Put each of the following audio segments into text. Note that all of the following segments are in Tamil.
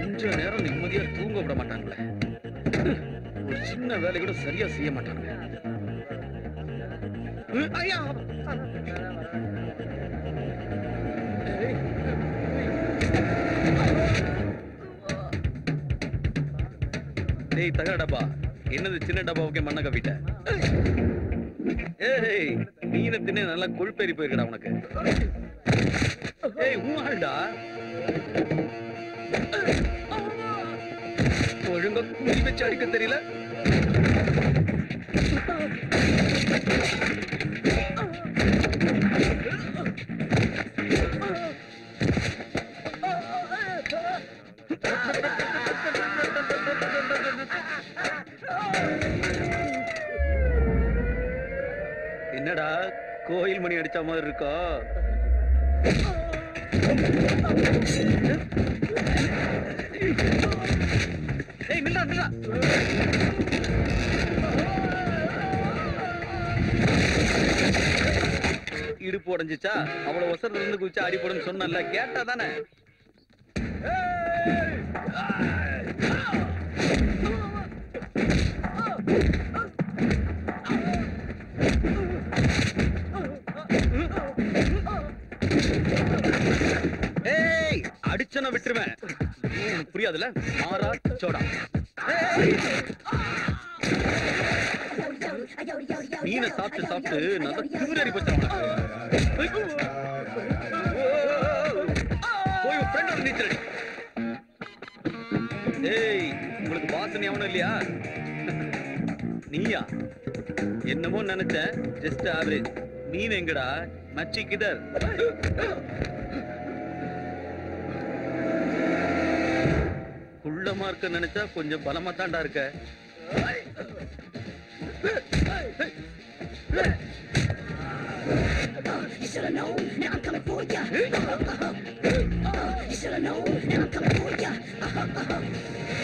கொஞ்ச நேரம் நிம்மதியா தூங்க விட மாட்டாங்களே ஒரு சின்ன வேலை கூட சரியா செய்ய மாட்டாங்க ஐயா டேய் தகர டப்பா என்னது சின்ன டப்பாவுக்கே மண்ண கவிட்ட ஏய் மீனை தின்னு நல்லா கொழுப்பேறி போயிருக்கடா உனக்கு ஏய் ஊமாடா ஒழுங்கா குடி வச்சு அடிக்க தெரியல என்னடா கோயில் மணி அடிச்ச மாதிரி இருக்கா ஏய் நில்லா நில்லா இடுப்பு உடைஞ்சிச்சா அவ்வளவு ஒசரத்துல இருந்து குதிச்சா அடி போடுன்னு சொன்னல கேட்டா தானே ஏய் அடிச்சன விட்டுருவேன் உனக்கு புரியாதுல மாறா சோடா ஏய். மீனை சாப்பிட்டு சாப்பிட்டு நல்லா திமிரடி போச்சு அவனுக்கு போய் உன் ஃப்ரெண்டோட நீச்சல் அடி. ஏய் உங்களுக்கு வாசனை எவனும் இல்லையா நீயா என்னமோ நினைச்சேன் ஜஸ்ட் ஆவரேஜ் மீன் எங்கடா மச்சி கிதர் குள்ளமா இருக்க நினைச்சா கொஞ்சம் பலமா தாண்டா இருக்க You should've known, now I'm coming for ya. You should've known, now I'm coming for ya.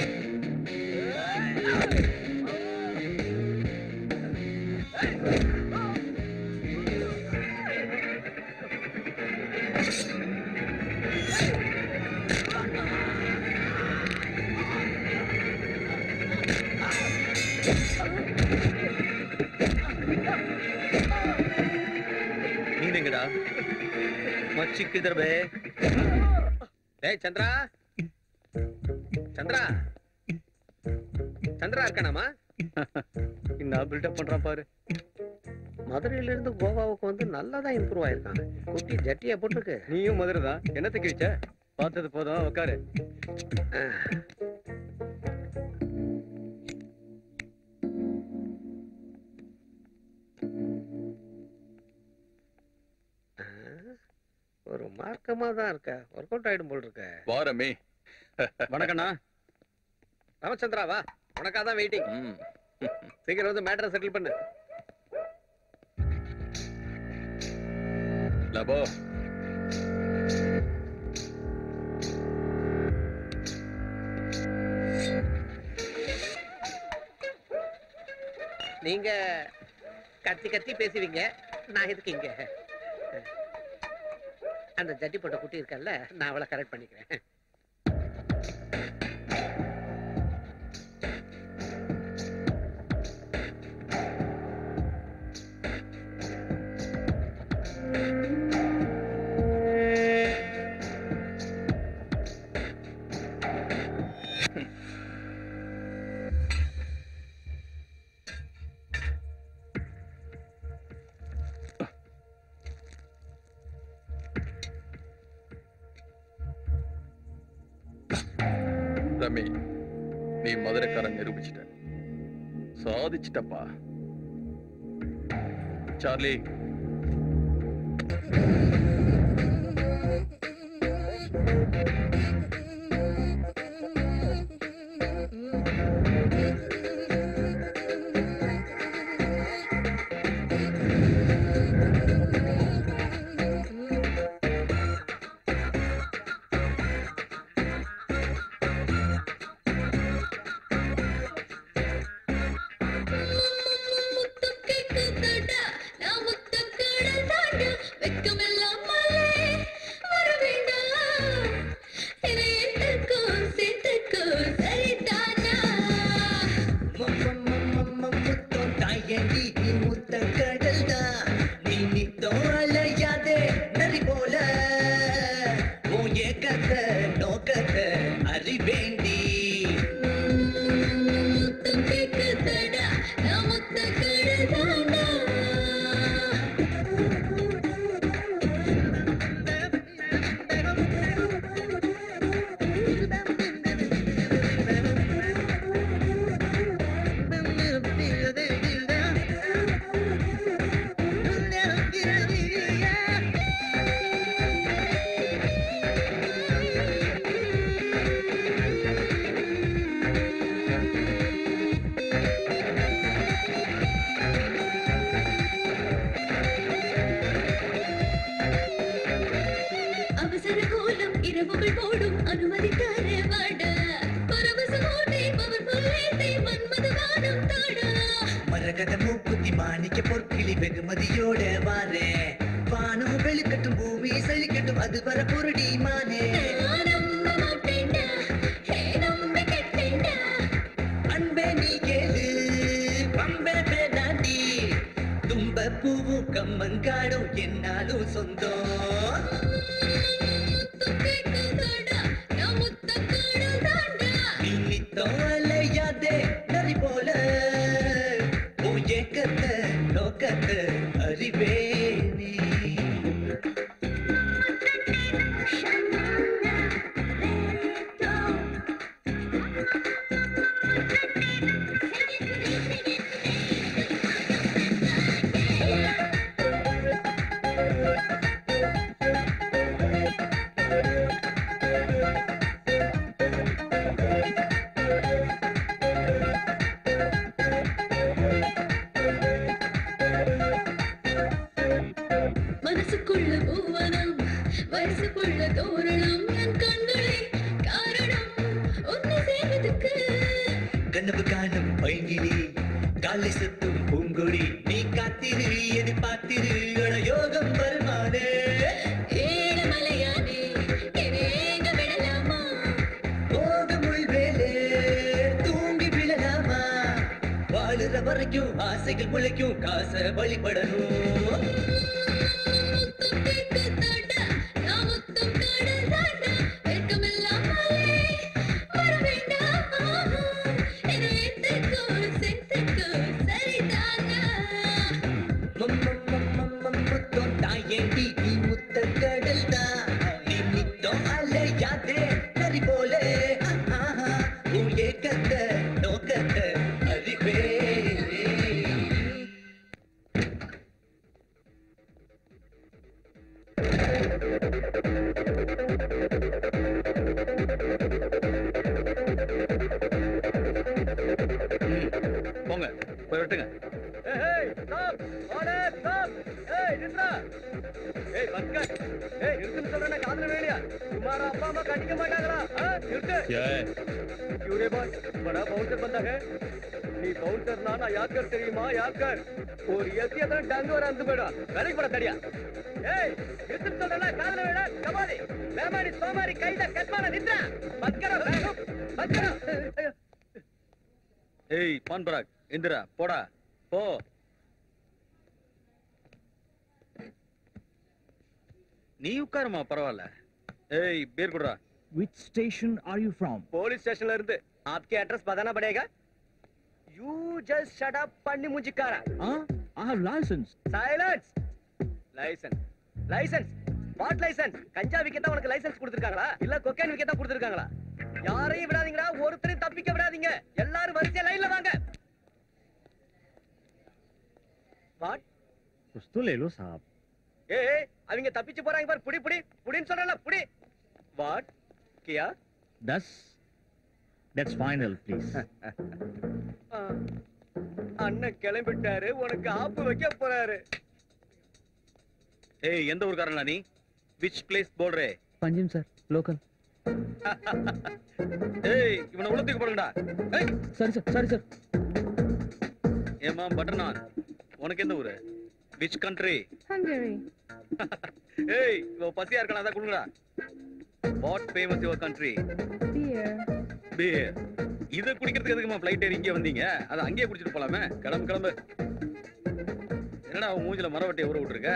மீன் எங்கடா மச்சி கிதர் பே டேய் சந்திரா சந்திரா சந்திரா இருக்கானாமா நான் பில்டப் பண்றான் பாரு மதுரையில இருந்து கோவாவுக்கு வந்து நல்லா தான் இம்ப்ரூவ் ஆயிருக்கான் குட்டி ஜட்டியா போட்டிருக்கு நீயும் மதுரை தான் என்னத்துக்கு கிழிச்ச பார்த்தது போதும் உட்காரு ஒரு மார்க்கமா தான் இருக்க ஒர்க் அவுட் ஆயிடும் போல் இருக்க வாரமே வணக்கண்ணா ராமச்சந்திரா வா உனக்காக தான் வெயிட்டிங் ம். சீக்கிரம் வந்து மேட்டரை செட்டில் பண்ணு லபோ நீங்க கத்தி கத்தி பேசுவீங்க நான் எதுக்கு இங்க அந்த ஜட்டி போட்ட குட்டி இருக்கல்ல நான் அவளை கரெக்ட் பண்ணிக்கிறேன் ரமி நீ மதுரைக்காரன் நிரூபிச்சிட்ட சாதிச்சிட்டப்பா சார்லி முத்து கேக்குதடா நான் முத்து கடல் தாண்ட வெக்கமெல்லாம் வரே வாடா பரவச ஓட்டை பவர் புல்லேத்தை மன்மத வானம் தாடா மரகத மூக்குத்தி மாணிக்க பொற்கிளி வெகுமதியோட வாரே வானம் வெளுக்கட்டும் பூமி செழிக்கட்டும் அது வர பொருடி மானே நான் நம்ப மாட்டேன்டா ஹே நம்ப கெட்டேன்டா அன்பே நீ கேளு பம்பே பேனாண்டி தும்ப பூவும் கம்மங்காடும் என்னாலும் சொந்தம் முத்தம் கேட்குதாடா நான் முத்தம் காடுதாண்டா நீ நித்தம் அலையாதே நரி போல உன் ஏக்கத்தை நோக்கத்தை அறிவேனே மனசுக்குள்ள பூவனம் வயசுக்குள்ள தோரணம் என் கண்களே காரணம் உன்னை சேர்வதற்கு கனவு காணும் பைங்கிளி காலை சுத்தும் பூங்கொடி நீ காத்திரு எது பார்த்திரு அட யோகம் வருமானே ஏழுமலையானே என்னேங்க விடலாமா போக முள்வேலே தூங்கி விழலாமா வாழுற வரைக்கும் ஆசைகள் முளைக்கும் காசை வழிபடணும் முத்தம் கேட்குதாடா நான் முத்தம் காடுதாண்டா வெட்கமில்லாமலே வர வேண்டாமா என்னை ஏத்துக்கோ செத்துக்கோ சரிதானா முத்தம் தாயேண்டி நீ முத்த கடல் தான் நீ நித்தம் அலையாதே நரி போல ஆஹா, உன் ஏக்கத்தை நோக்கத்தை அறிவே போங்க போய் வெட்டுங்க ஏய் ஸ்டாப் ஆர்டர் ஸ்டாப் ஏய் நின்றா ஏய் பஸ்கர் ஏய் நிறுத்துன்னு சொல்றேன் காதுல வேலையா तुम्हारा அப்பா அம்மா கண்டிக்க மாட்டாங்களா ஆ, நிறுத்து क्यों रे बॉस बड़ा बाउंसर बंदा है நீ பவுன்சர் நான் யாக்கர் தெரியுமா யாக்கர் ஒரு எத்திய தான் டங்கு வர அந்த போயிடும் வேலைக்கு போட தடியா ஏய் நிறுத்துன்னு சொல்றேன்ல காதுல வேலை கபாலி வேமாரி சோமாரி கைத கத்மான நின்றா பஸ்கர பஸ்கர ஏய் பான் பராக் இந்திரா போடா போ நீ உட்காருமா பரவாயில்ல ஏய் பேர் குடுறா Which station are you from? Police station ல இருந்து आपके एड्रेस बताना पड़ेगा यू जस्ट शट अप பண்ணி மூஞ்சிக்காரா Huh? I have license. Silence license license what license கஞ்சா விக்க தான் உனக்கு லைசென்ஸ் கொடுத்திருக்காங்களா இல்ல கொக்கைன் விக்க தான் கொடுத்திருக்காங்களா யாரையும் விடாதீங்கடா ஒருத்தரையும் தப்பிக்க விடாதீங்க எல்லாரும் வரிசையா லைன்ல வாங்க வாட் कुछ तो ले लो साहब ஏய் அவங்க தப்பிச்சு போறாங்க பாரு புடி புடி புடின்னு சொல்றல புடி வாட் கியா दस That's final, please. ஆ, அண்ணன் கிளம்பிட்டாரு உனக்கு ஆப்பு வைக்க போறாரு ஏய் எந்த ஊர்க்காரங்களா நீ விச் பிளேஸ் போல்றே Panjim, sir. Local. ஏய் இவனை உள்ள தூக்கி போடுங்கடா ஏய் Sorry, sir. Sorry, sir. ஏமா பட்டர் நான் உனக்கு எந்த ஊரு விச் கண்ட்ரி Hungary. ஏய் இவ பசியா இருக்கான அதான் கொடுங்கடா what famous your country Beer. Beer இத குடிக்கிறதுக்கு எதுக்குமா ஃப்ளைட் ஏறி இங்க வந்தீங்க அதை அங்கேயே குடிச்சிட்டு போலாமே கிளம்பு கிளம்பு என்னடா உன் மூஞ்சில மரவட்டியை ஊற விட்டுருக்க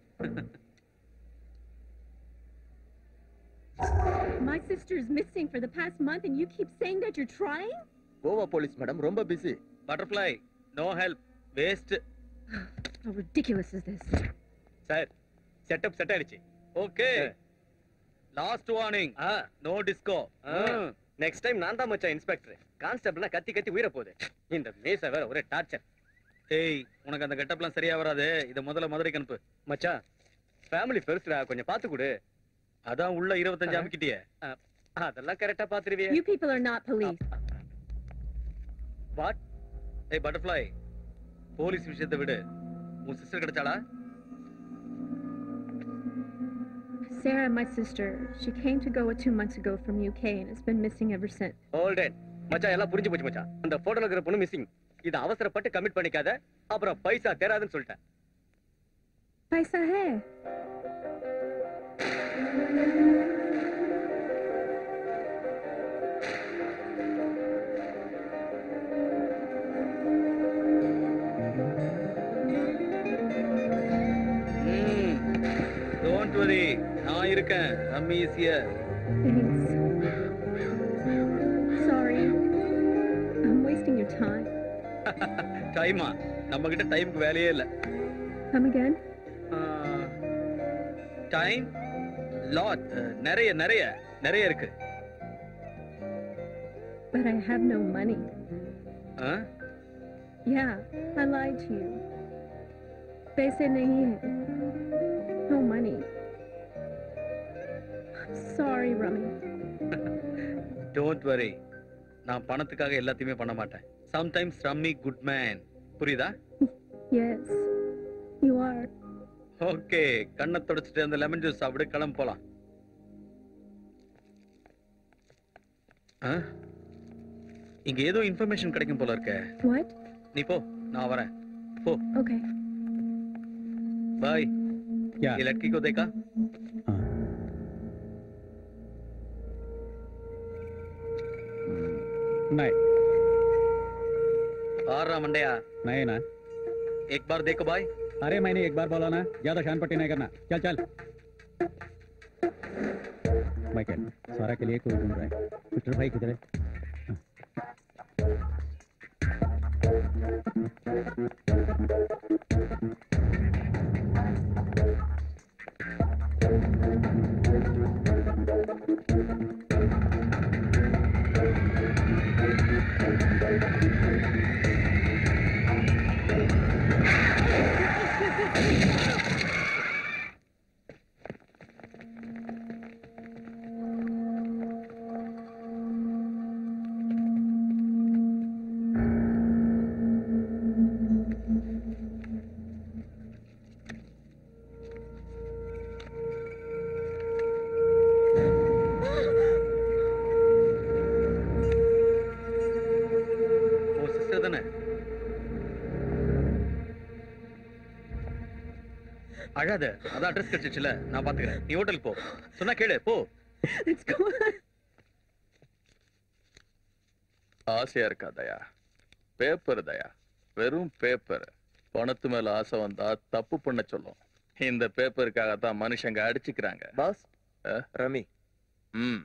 My sister's missing for the past month and you keep saying that you're trying? Goa police madam ரொம்ப busy butterfly no help waste How ridiculous is this? Sir setup set ஆயிடுச்சு okay last warning no disco next time நான் தான் மச்சான் இன்ஸ்பெக்டர் கான்ஸ்டபிள்னா கத்தி கத்தி உயிர போகுது இந்த மேச வேற ஒரே டார்ச்சர் ஏய் உனக்கு அந்த கெட்டப்லாம் சரியா வராது இத முதல்ல மதுரைக்கு அனுப்பு மச்சான் ஃபேமிலி பெருசுடா கொஞ்சம் பாத்து கொடு அதான் உள்ள இருபத்தஞ்சு அமுக்கிட்டியே அதெல்லாம் கரெக்டா பாத்துருவியே You people are not police. What ஏய் பட்டர்ஃப்ளை போலீஸ் விஷயத்தை விடு உன் சிஸ்டர் கிடைச்சாளா Sarah, my sister. She came to Goa two months ago from UK and has been missing ever since. Holden மச்சான் எல்லாம் புரிஞ்சு போச்சு மச்சான் அந்த போட்டோல இருக்கிற பொண்ணு மிஸ்ஸிங் இத அவசரப்பட்டு கமிட் பண்ணிக்காத அப்புறம் பைசா தேராதுன்னு சொல்லிட்டேன் Paisa hai. டோன்ட் வரி நான் இருக்கேன் Rummy is here Thanks. Sorry. I'm wasting your time. டைமா நம்ம கிட்ட டைம்க்கு வேலையே இல்ல Come again? டைம் லாட் நிறைய நிறைய நிறைய இருக்கு But I have no money. Ah? Yeah, I lied to you. पैसे नहीं है. No money. I'm sorry, Rummy. Don't worry நான் பணத்துக்காக எல்லாத்தையுமே பண்ண மாட்டேன் சம்டைம்ஸ் ரம்மி குட் மேன் புரியுதா Yes, you are. ஓகே கண்ணை தொடச்சிட்டு அந்த லெமன் ஜூஸ் சாப்பிடு கிளம்பு போலாம் ஆ? இங்க ஏதோ இன்ஃபர்மேஷன் கிடைக்கும் போல இருக்க What? நீ போ நான் வரேன் போ Okay. பாய் क्या ये लड़की को देखा नहीं आ रहा मंडया नहीं ना एक बार देखो भाई अरे मैंने एक बार बोला ना ज्यादा शान पट्टी नहीं करना चल चल माइकल सारा के लिए कोई घूम रहा है मिस्टर भाई किधर है ஓ சிஸ்டர் தானே அழாத அதான் அட்ரஸ் கிடைச்சிச்சுல நான் பாத்துக்கிறேன் நீ ஹோட்டல் போ சொன்னா கேளு போ Let's go. ஆசையா இருக்கா தயா பேப்பர் தயா வெறும் பேப்பர் பணத்து மேல ஆசை வந்தா தப்பு பண்ண சொல்லும் இந்த பேப்பருக்காக தான் மனுஷங்க அடிச்சுக்கிறாங்க பாஸ் ஆ? ரமி ம்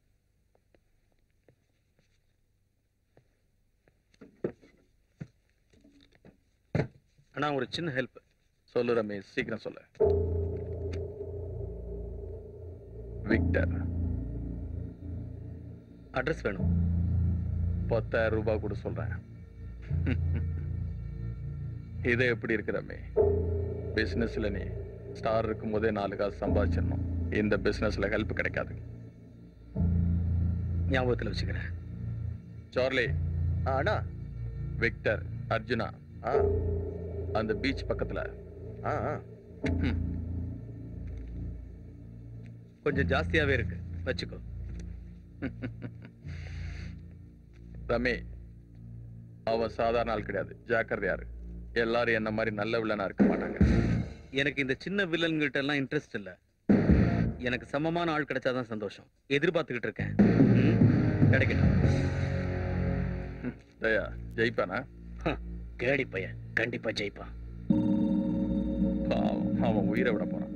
ஆனா ஒரு சின்ன ஹெல்ப் சொல்லு ரமேஷ் சீக்கிரம் சொல்லு விக்டர் அட்ரஸ் வேணும் பத்தாயிரம் ரூபாய் கூட சொல்றேன் இது எப்படி இருக்கு ரமே பிசினஸ்ல நீ ஸ்டார் இருக்கும் போதே நாலு காசு சம்பாதிச்சிடணும் இந்த பிசினஸ்ல ஹெல்ப் கிடைக்காது ஞாபகத்துல வச்சுக்கிறேன் சார்லி ஆ, அண்ணா விக்டர் அர்ஜுனா ஆ அந்த பீச் பக்கத்துல ஆ ஆ. ம், கொஞ்சம் ஜாஸ்தியாவே இருக்கு வச்சுக்கோ ரமே அவன் சாதாரண ஆள் கிடையாது ஜாக்கிரதையாரு எல்லாரும் என்ன மாதிரி நல்ல வில்லனா இருக்க மாட்டாங்க எனக்கு இந்த சின்ன வில்லன்கிட்ட எல்லாம் இன்ட்ரெஸ்ட் இல்ல எனக்கு சமமான ஆள் கிடைச்சாதான் சந்தோஷம் எதிர்பார்த்துக்கிட்டு இருக்கேன் ம், கிடைக்கட்டும் ம், தயா ஜெயிப்பானா கேடி பையன் கண்டிப்பா ஜெயிப்பான் பாவம் அவன் உயிரை விட போறான்